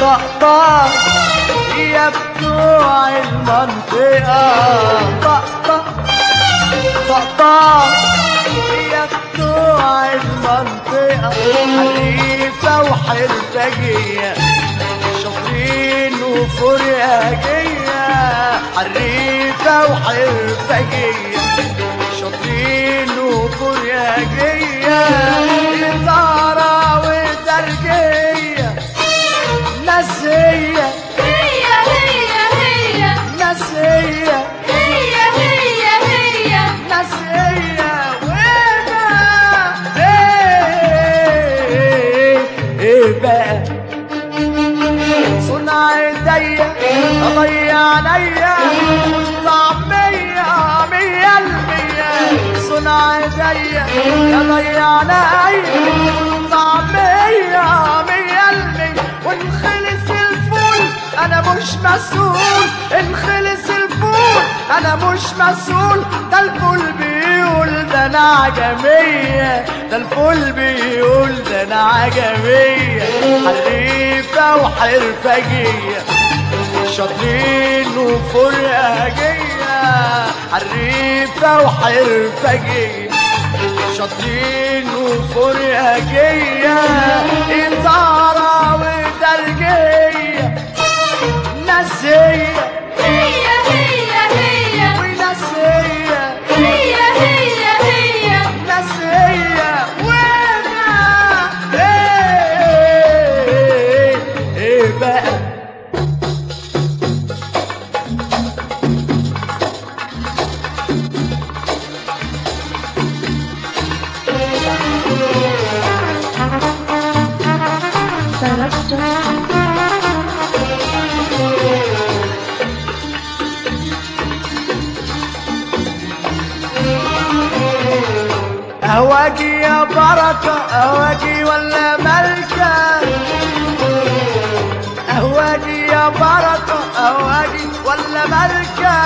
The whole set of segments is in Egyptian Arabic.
طقطق يا بتوع المنطقة طقطق طقطق يا بتوع المنطقة حريفة وحرفجية شاطرين وفرياجية حريفة وحرفجية شاطرين وفرياجية إدارة وترجية نسية هي هي هي نسية هي هي هي نسية وما ايه ايه بقى صنع ايديا اضيع عليا طعمية مية المية صنع ايديا اضيع عليا طعمية مية المية وانخلص الفول انا مش مسؤول انخلص الفول انا مش مسؤول ده الفول بيقول ده انا عجمية ده الفول بيقول ده انا عجمية حريفة وحرفجية شاطرين وفرقجية حريفة وحرفجية شاطرين وفرقجية إدارة ودرجية نسية هي هي هي ونسية هي هي هي نسية وانا ايه ايه بقى اهواجي يا بركة اهواجي ولا ملكة اهواجي يا بركة اهواجي ولا ملكة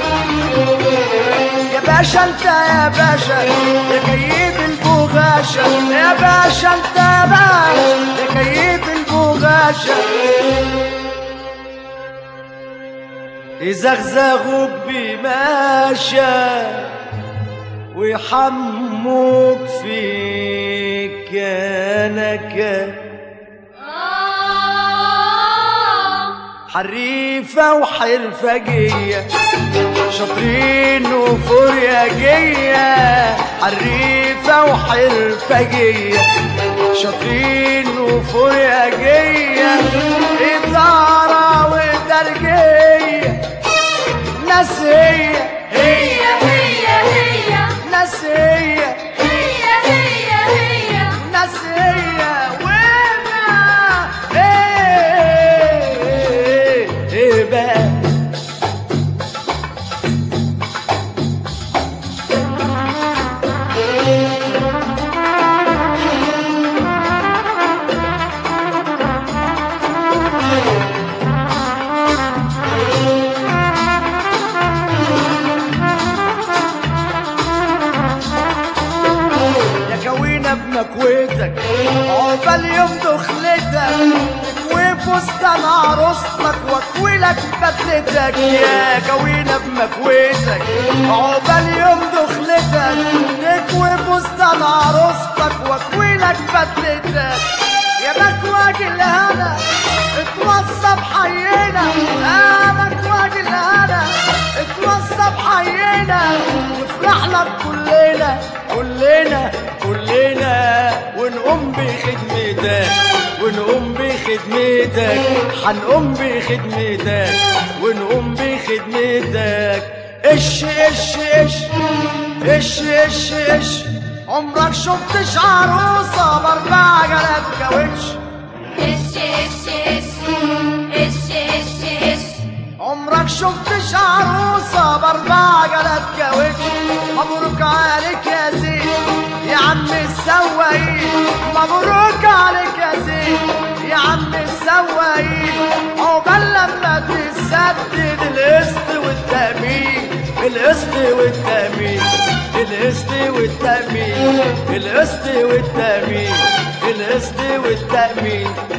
يا باشا انت يا باشا يا كيف البغاشة يا باشا انت يا باشا يا كيف البغاشة يزغزغوك بماشى ويحموك في كنكه آه حريفة وحرفجية شاطرين وفرياجية حريفة وحرفجية شاطرين وفرياجية إدارة ودرجية نسية هي هي هي نسية هي هي هي نسية وما ايه ايه بقى يا كوينة بمكويتك عقبال يوم دخلتك تكوي فستان عروستك واكويلك بدلتك يا كوينة بمكويتك عقبال يوم دخلتك تكوي فستان عروستك واكويلك بدلتك يا مكواج الهنا اتوصى بحينا يا مكواج الهنا اتوصى بحينا نفرح لك كلنا كلنا كلنا ونقوم بخدمتك ونقوم بخدمتك هنقوم بخدمتك ونقوم بخدمتك اش اش اش اش اش اش عمرك شفتش عروسة باربع جلاب كاوتش اش اش اش اش اش اش عمرك شفتش عروسة باربع جلاب كاوتش مبروك عليك يا زين يا عم السواقين مبروك عليك يا زين يا عم السواقين عقبال لما تسدد القسط والتأمين القسط والتأمين القسط والتأمين القسط والتأمين القسط والتأمين